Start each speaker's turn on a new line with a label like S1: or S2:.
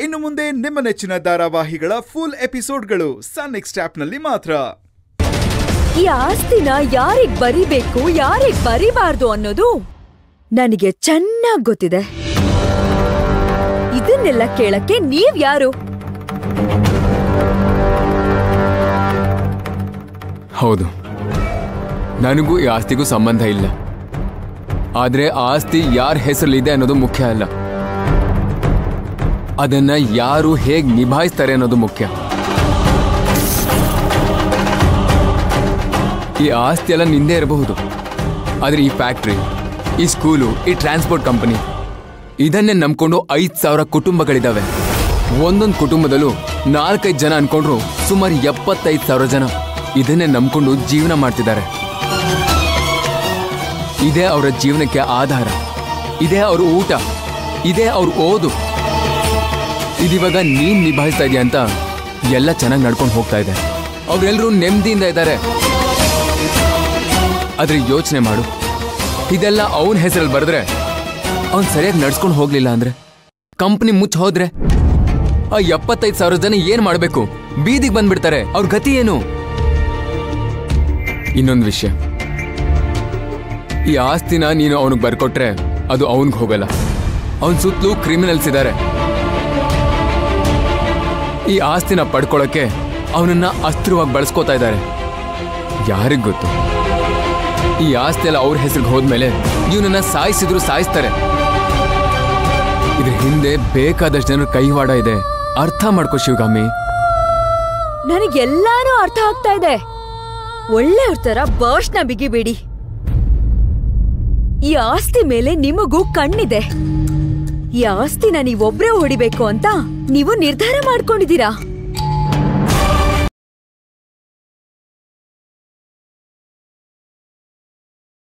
S1: ಇನ್ನು ಮುಂದೆ ನಿಮ್ಮ ನೆಚ್ಚಿನ ಧಾರಾವಾಹಿಗಳ ಫುಲ್ ಎಪಿಸೋಡ್ಗಳು ಸನ್ ನೆಕ್ಸ್ಟ್ ಆಪ್ನಲ್ಲಿ ಮಾತ್ರ
S2: ಈ ಆಸ್ತಿನ ಯಾರಿಗ್ ಬರಿಬೇಕು ಯಾರಿಗ್ ಬರಿಬಾರ್ದು ಅನ್ನೋದು ನನಗೆ ಚೆನ್ನಾಗ್ ಗೊತ್ತಿದೆ ಇದನ್ನೆಲ್ಲ ಕೇಳಕ್ಕೆ ನೀವ್ ಯಾರು
S3: ಹೌದು ನನಗೂ ಈ ಆಸ್ತಿಗೂ ಸಂಬಂಧ ಇಲ್ಲ ಆದ್ರೆ ಆ ಆಸ್ತಿ ಯಾರ ಹೆಸರಲ್ಲಿದೆ ಅನ್ನೋದು ಮುಖ್ಯ ಅಲ್ಲ ಅದನ್ನ ಯಾರು ಹೇಗ್ ನಿಭಾಯಿಸ್ತಾರೆ ಅನ್ನೋದು ಮುಖ್ಯ ಈ ಆಸ್ತಿ ಎಲ್ಲ ನಿಂದೇ ಇರಬಹುದು ಆದ್ರೆ ಈ ಫ್ಯಾಕ್ಟ್ರಿ ಈ ಸ್ಕೂಲು ಈ ಟ್ರಾನ್ಸ್ಪೋರ್ಟ್ ಕಂಪನಿ ಇದನ್ನೇ ನಂಬ್ಕೊಂಡು ಐದ್ ಸಾವಿರ ಕುಟುಂಬಗಳಿದಾವೆ ಒಂದೊಂದು ಕುಟುಂಬದಲ್ಲೂ ನಾಲ್ಕೈದು ಜನ ಅನ್ಕೊಂಡ್ರು ಸುಮಾರು ಎಪ್ಪತ್ತೈದು ಸಾವಿರ ಜನ ಇದನ್ನೇ ನಂಬ್ಕೊಂಡು ಜೀವನ ಮಾಡ್ತಿದ್ದಾರೆ ಇದೇ ಅವರ ಜೀವನಕ್ಕೆ ಆಧಾರ ಇದೇ ಅವ್ರ ಊಟ ಇದೇ ಅವ್ರ ಓದು ಇದಿವಾಗ ನೀನ್ ನಿಭಾಯಿಸ್ತಾ ಇದೆಯಾ ಅಂತ ಎಲ್ಲ ಚೆನ್ನಾಗಿ ನಡ್ಕೊಂಡು ಹೋಗ್ತಾ ಇದೆ ಅವ್ರೆಲ್ಲರೂ ನೆಮ್ಮದಿಯಿಂದ ಇದ್ದಾರೆ ಆದ್ರೆ ಯೋಚನೆ ಮಾಡು ಇದೆಲ್ಲ ಅವನ ಹೆಸರಲ್ಲಿ ಬರೆದ್ರೆ ಅವ್ನ್ ಸರಿಯಾಗಿ ನಡ್ಸ್ಕೊಂಡು ಹೋಗ್ಲಿಲ್ಲ ಅಂದ್ರೆ ಕಂಪ್ನಿ ಮುಚ್ಚ ಹೋದ್ರೆ ಆ ಎಪ್ಪತ್ತೈದು ಸಾವಿರ ಜನ ಏನ್ ಮಾಡ್ಬೇಕು ಬೀದಿಗೆ ಬಂದ್ಬಿಡ್ತಾರೆ ಅವ್ರ ಗತಿ ಏನು ಇನ್ನೊಂದು ವಿಷಯ ಈ ಆಸ್ತಿನ ನೀನು ಅವನಿಗೆ ಬರ್ಕೊಟ್ರೆ ಅದು ಅವನಿಗೆ ಹೋಗಲ್ಲ ಅವನ ಸುತ್ತಲೂ ಕ್ರಿಮಿನಲ್ಸ್ ಇದ್ದಾರೆ ಈ ಆಸ್ತಿನ ಪಡ್ಕೊಳಕ್ಕೆ ಅವನನ್ನ ಅಸ್ತ್ರವಾಗಿ ಬಳಸ್ಕೋತಾ ಇದ್ದಾರೆ ಯಾರಿಗ್ ಗೊತ್ತು ಈ ಆಸ್ತಿ ಎಲ್ಲ ಅವ್ರ ಹೆಸರಿಗೆ ಹೋದ್ಮೇಲೆ ಇವನನ್ನ ಸಾಯಿಸಿದ್ರು ಸಾಯಿಸ್ತಾರೆ ಇದ್ರ ಹಿಂದೆ ಬೇಕಾದಷ್ಟು ಜನರ ಕೈವಾಡ ಇದೆ ಅರ್ಥ ಮಾಡ್ಕೋ ಶಿವಗಾಮಿ
S2: ನನಗೆಲ್ಲಾನು ಅರ್ಥ ಆಗ್ತಾ ಇದೆ ಒಳ್ಳೆಯವ್ರ ತರ ಭಾಷಣ ಬಿಗಿಬೇಡಿ ಈ ಆಸ್ತಿ ಮೇಲೆ ನಿಮಗೂ ಕಣ್ಣಿದೆ ಈ ಆಸ್ತಿನ ನೀವೊಬ್ರೇ ಹೊಡಿಬೇಕು ಅಂತ ನೀವು ನಿರ್ಧಾರ ಮಾಡ್ಕೊಂಡಿದ್ದೀರಾ